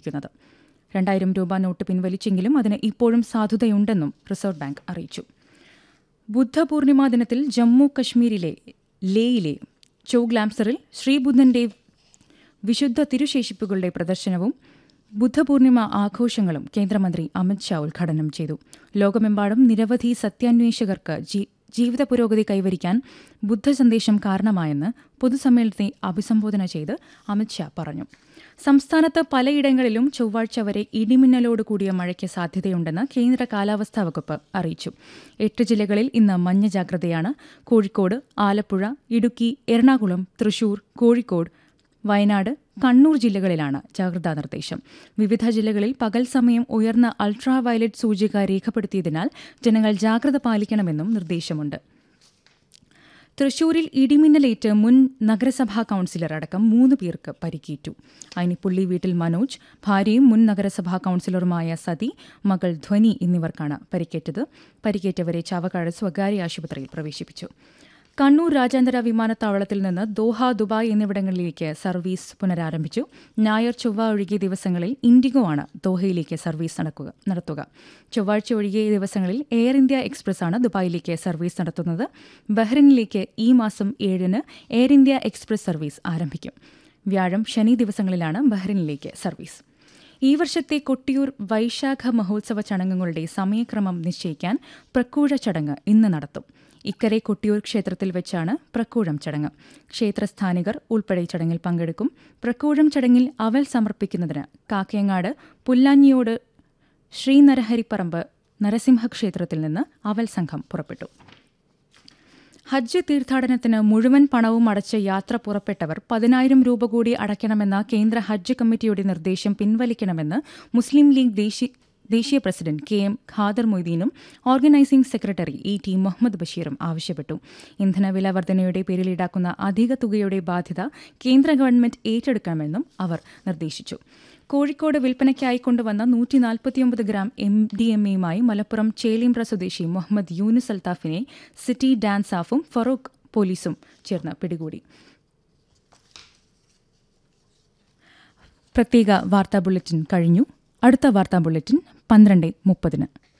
അറിയിച്ചിരിക്കുന്നത് രണ്ടായിരം രൂപ നോട്ട് പിൻവലിച്ചെങ്കിലും അതിന് ഇപ്പോഴും സാധുതയുണ്ടെന്നും റിസർവ് ബാങ്ക് അറിയിച്ചു ബുദ്ധപൂർണിമാ ദിനത്തിൽ ജമ്മു കശ്മീരിലെ ലേയിലെ ചോഗ്ലാംസറിൽ ശ്രീബുദ്ധന്റെ വിശുദ്ധ തിരുശേഷിപ്പുകളുടെ പ്രദർശനവും ബുദ്ധപൂർണിമ ആഘോഷങ്ങളും കേന്ദ്രമന്ത്രി അമിത്ഷാ ഉദ്ഘാടനം ചെയ്തു ലോകമെമ്പാടും നിരവധി സത്യാന്വേഷകർക്ക് ജീ- ജീവിത പുരോഗതി കൈവരിക്കാൻ ബുദ്ധസന്ദേശം കാരണമായെന്ന് പൊതുസമ്മേളനത്തെ അഭിസംബോധന ചെയ്ത് അമിത്ഷാ പറഞ്ഞു സംസ്ഥാനത്ത് പലയിടങ്ങളിലും ചൊവ്വാഴ്ച വരെ ഇടിമിന്നലോട് കൂടിയ മഴയ്ക്ക് സാധ്യതയുണ്ടെന്ന് കേന്ദ്ര കാലാവസ്ഥാ വകുപ്പ് അറിയിച്ചു എട്ട് ജില്ലകളിൽ ഇന്ന് മഞ്ഞ ജാഗ്രതയാണ് കോഴിക്കോട് ആലപ്പുഴ ഇടുക്കി എറണാകുളം തൃശൂർ കോഴിക്കോട് വയനാട് കണ്ണൂർ ജില്ലകളിലാണ് ജാഗ്രതാ നിർദ്ദേശം വിവിധ ജില്ലകളിൽ പകൽ സമയം ഉയർന്ന അൾട്രാ വയലറ്റ് സൂചിക രേഖപ്പെടുത്തിയതിനാൽ ജനങ്ങൾ ജാഗ്രത പാലിക്കണമെന്നും നിർദ്ദേശമുണ്ട് തൃശൂരിൽ ഇടിമിന്നലേറ്റ് മുൻ നഗരസഭാ കൌൺസിലർ അടക്കം മൂന്ന് പേർക്ക് പരിക്കേറ്റു അയിനിപ്പുള്ളി വീട്ടിൽ മനോജ് ഭാര്യയും മുൻ നഗരസഭാ കൌൺസിലറുമായ സതി മകൾ ധ്വനി എന്നിവർക്കാണ് പരിക്കേറ്റത് പരിക്കേറ്റവരെ ചാവക്കാട് സ്വകാര്യ ആശുപത്രിയിൽ പ്രവേശിപ്പിച്ചു കണ്ണൂർ രാജ്യാന്തര വിമാനത്താവളത്തിൽ നിന്ന് ദോഹ ദുബായ് എന്നിവിടങ്ങളിലേക്ക് സർവീസ് പുനരാരംഭിച്ചു ഞായർ ചൊവ്വ ഒഴികെ ദിവസങ്ങളിൽ ഇൻഡിഗോ ആണ് ദോഹയിലേക്ക് സർവീസ് നടക്കുക നടത്തുക ചൊവ്വാഴ്ച ഒഴികെ ദിവസങ്ങളിൽ എയർ ഇന്ത്യ എക്സ്പ്രസ് ആണ് ദുബായിലേക്ക് സർവീസ് നടത്തുന്നത് ബഹ്റിനിലേക്ക് ഈ മാസം ഏഴിന് എയർ ഇന്ത്യ എക്സ്പ്രസ് സർവീസ് ആരംഭിക്കും വ്യാഴം ശനി ദിവസങ്ങളിലാണ് ബഹ്റിനിലേക്ക് സർവീസ് ഈ വർഷത്തെ കൊട്ടിയൂർ വൈശാഖ മഹോത്സവ ചടങ്ങുകളുടെ സമയക്രമം നിശ്ചയിക്കാൻ പ്രക്കൂഴ ചടങ്ങ് ഇന്ന് നടത്തും ഇക്കരെ കൊട്ടിയൂർ ക്ഷേത്രത്തിൽ വെച്ചാണ് പ്രക്കൂഴം ചടങ്ങ് ക്ഷേത്രസ്ഥാനികർ ഉൾപ്പെടെ ചടങ്ങിൽ പങ്കെടുക്കും പ്രക്കൂഴം ചടങ്ങിൽ അവൽ സമർപ്പിക്കുന്നതിന് കാക്കയങ്ങാട് പുല്ലാഞ്ഞിയോട് ശ്രീനരഹരിപ്പറമ്പ് നരസിംഹ ക്ഷേത്രത്തിൽ നിന്ന് അവൽ സംഘം പുറപ്പെട്ടു ഹജ്ജ് തീർത്ഥാടനത്തിന് മുഴുവൻ പണവും അടച്ച് യാത്ര പുറപ്പെട്ടവർ പതിനായിരം രൂപ കൂടി അടയ്ക്കണമെന്ന കേന്ദ്ര ഹജ്ജ് കമ്മിറ്റിയുടെ നിർദ്ദേശം പിൻവലിക്കണമെന്ന് മുസ്ലിം ലീഗ് ദേശീയ ദേശീയ പ്രസിഡന്റ് കെ എം ഖാദർ മൊയ്തീനും organising secretary E T Muhammad ബഷീറും ആവശ്യപ്പെട്ടു ഇന്ധനവില വർധനയുടെ പേരിൽ ഈടാക്കുന്ന അധിക തുകയുടെ ബാധ്യത കേന്ദ്ര ഗവൺമെന്റ് ഏറ്റെടുക്കണമെന്നും അവർ നിർദ്ദേശിച്ചു കോഴിക്കോട് വിൽപ്പനയ്ക്കായി കൊണ്ടുവന്ന നൂറ്റി നാൽപ്പത്തിയൊമ്പത് ഗ്രാം എം ഡി എം എയുമായി മലപ്പുറം ചേലിമ്പ്ര സ്വദേശി മുഹമ്മദ് യൂനുസ് അൽത്താഫിനെ സിറ്റി ഡാൻസ് ആഫും ഫറൂഖ് പോലീസും ചേർന്ന് പിടികൂടി പ്രത്യേക വാർത്താ ബുള്ളറ്റിൻ കഴിഞ്ഞു അടുത്ത വാർത്താ ബുള്ളറ്റിൻ പന്ത്രണ്ട് മുപ്പതിന്